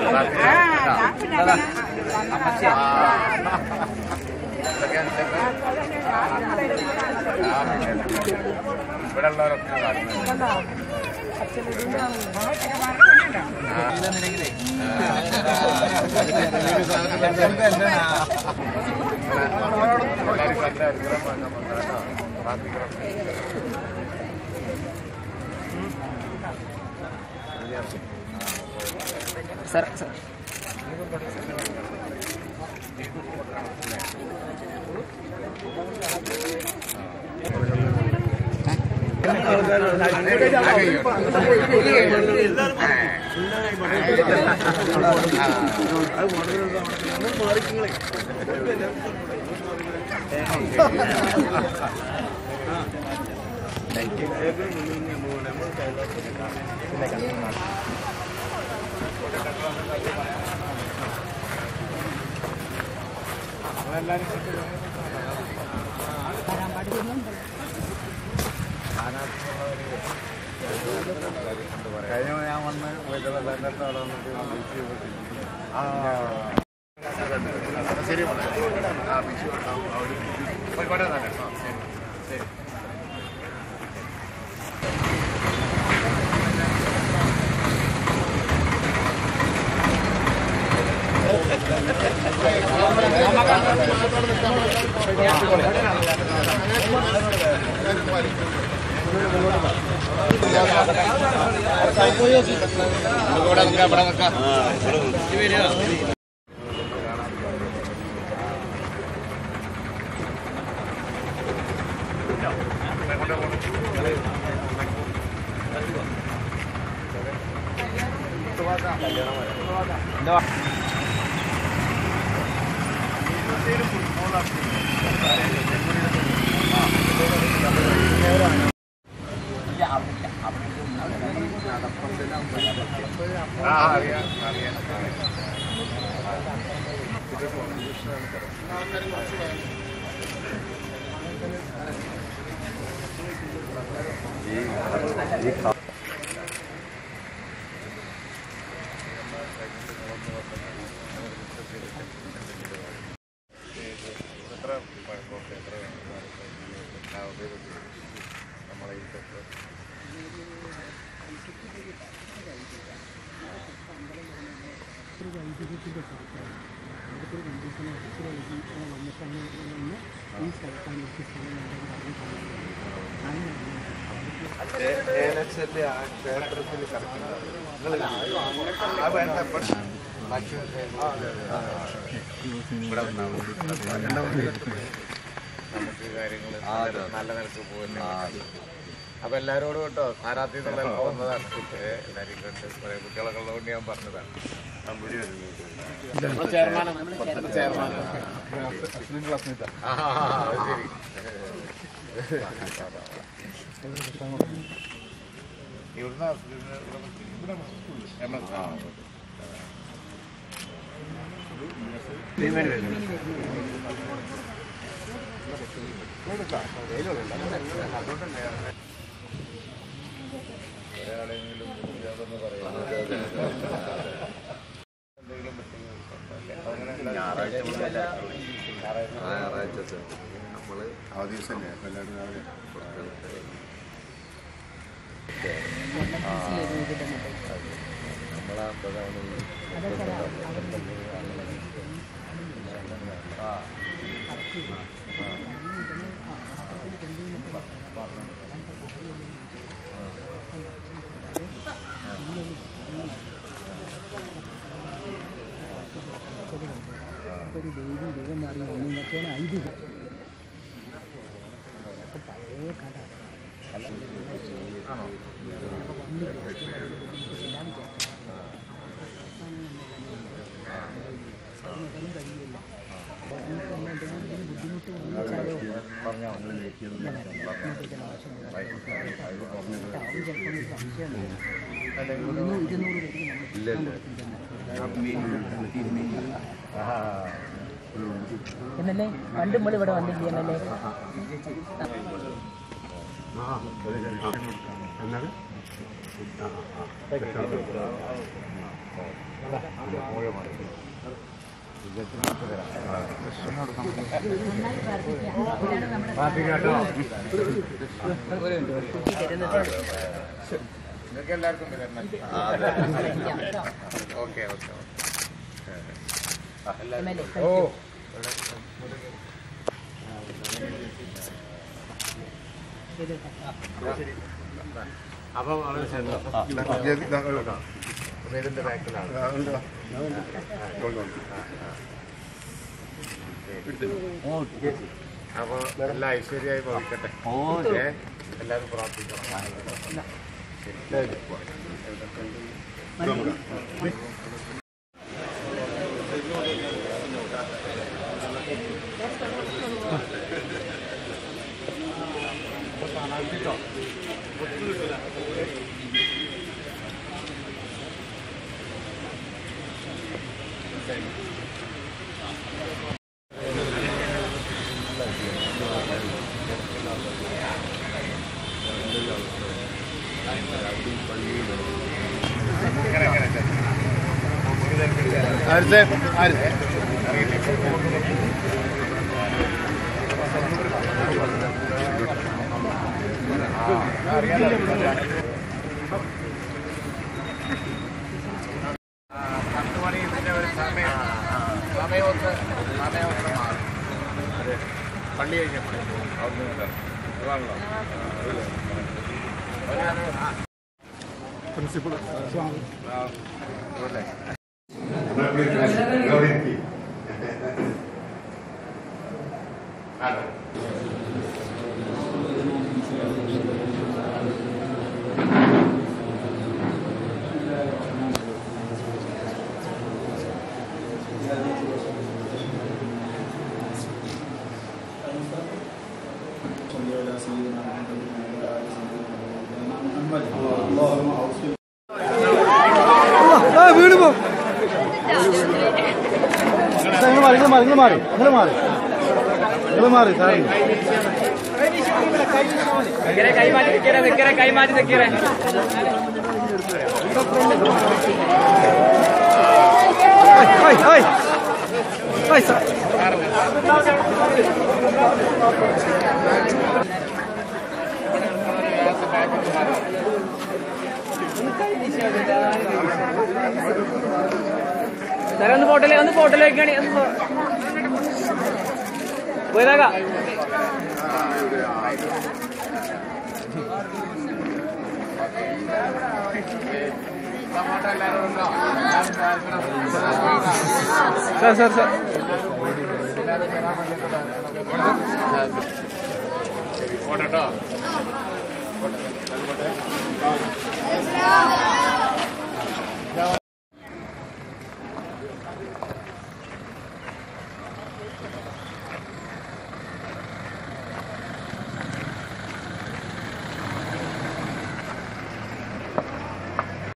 ഇവിടെ ഉള്ളവരൊക്കെ കാണുന്നുണ്ട് എല്ലാവരും കണ്ട അനുഗ്രഹം വാങ്ങാൻ വന്നതാട്ടോ. പ്രാർത്ഥിക്കണം സർ സർ കഴിഞ്ഞ ഞാൻ വന്ന് വെള്ളത്തിൻ്റെ അടുത്ത് അവിടെ വന്നിട്ട് ബീച്ച് ചെയ്തിട്ട് ആ ശരി മോളെ. ആ ബീച്ച് അവിടെ കോഴിക്കോട്ടെ തന്നെ ആ ശരി ശരി ഇവിടെ നിൽക്കാം ഇവിടെ നിൽക്കാം ആ അറിയാം അറിയാം എത്ര പഴക്കമൊക്കെ എത്ര നമ്മളെ ഈ തൊട്ട് ക്ഷേത്രത്തിൽ നമുക്ക് കാര്യങ്ങൾ നല്ല നിലക്ക് പോകുന്നു അപ്പൊ എല്ലാരോടും കേട്ടോ സ്ഥാനാർത്ഥി എന്നുള്ള പോകുന്നതാണ് ഏ, എല്ലാരെയും കണ്ട് കുറെ കുട്ടികളൊക്കെ ഉള്ളതുകൊണ്ട് ഞാൻ പറഞ്ഞതാണ് ആ, അത് ശരി ഇവിടുന്ന് ഇവിടെ ഇവിടെ ആ ഒരാളെങ്കിലും ഇല്ലാതെന്ന് പറയാം. എന്തെങ്കിലും പറ്റി അങ്ങനെ ഞായറാഴ്ച നമ്മള് അവധി ദിവസമല്ലേ അപ്പൊ എല്ലാവരും രാവിലെ നമ്മളാകുമ്പോഴാണ് ഒരു ദേവി ദൈവം മാറി വന്നു എന്നൊക്കെയാണ് ഐതിഹ്യം അപ്പൊ പഴയ കഥ കഴിയില്ല നമുക്ക് തന്നെ എന്തെങ്കിലും ബുദ്ധിമുട്ട് വന്നിച്ചാലോ ഇരുന്നൂറ് ഇരുന്നൂറ് പേർക്ക് എം എൽ എ പണ്ട് നമ്മൾ ഇവിടെ വന്നില്ലേ എം എൽ എ നിങ്ങൾക്ക് എല്ലാവർക്കും വിതരണം ഓക്കെ ഓക്കെ ഓ അപ്പം വളരെ ഇതിന്റെ ബാക്കിലാണ് അപ്പൊ എല്ലാ ഐശ്വര്യമായി ഭവിക്കട്ടെ ഏ? എല്ലാവരും പ്രാർത്ഥിക്കണം പത്ത് മണി ഇതിന്റെ ഒരു സമയം സമയമൊത്ത് സമയമൊത്ത് മാറും അതെ പള്ളി കഴിഞ്ഞപ്പോഴേ അവിടുന്ന് ഇങ്ങോട്ട്. ഇതാണല്ലോ. ഒരാള് ആ. ആ, ഇതല്ലേ? ഹലോ വീട് പോ നിങ്ങൾ മാറി നിങ്ങൾ മാറി നിങ്ങൾ മാറി നിങ്ങൾ മാറി നിങ്ങൾ മാറി സാറേ കൈ മാറ്റി നിൽക്കറേ നിൽക്കറേ കൈ മാറ്റി നിൽക്കറേ ഹായ് ഹായ് ഹായ് സാർ സാറേ ഒന്ന് ഫോട്ടോയിലേക്ക് ഒന്ന് ഫോട്ടോയിലേക്ക് കാണി ഒന്ന് പോയതാകാ ടൊമാറ്റോ എല്ലാവരും ഉണ്ടോ സാർ സാർ സാർ പോട്ടോ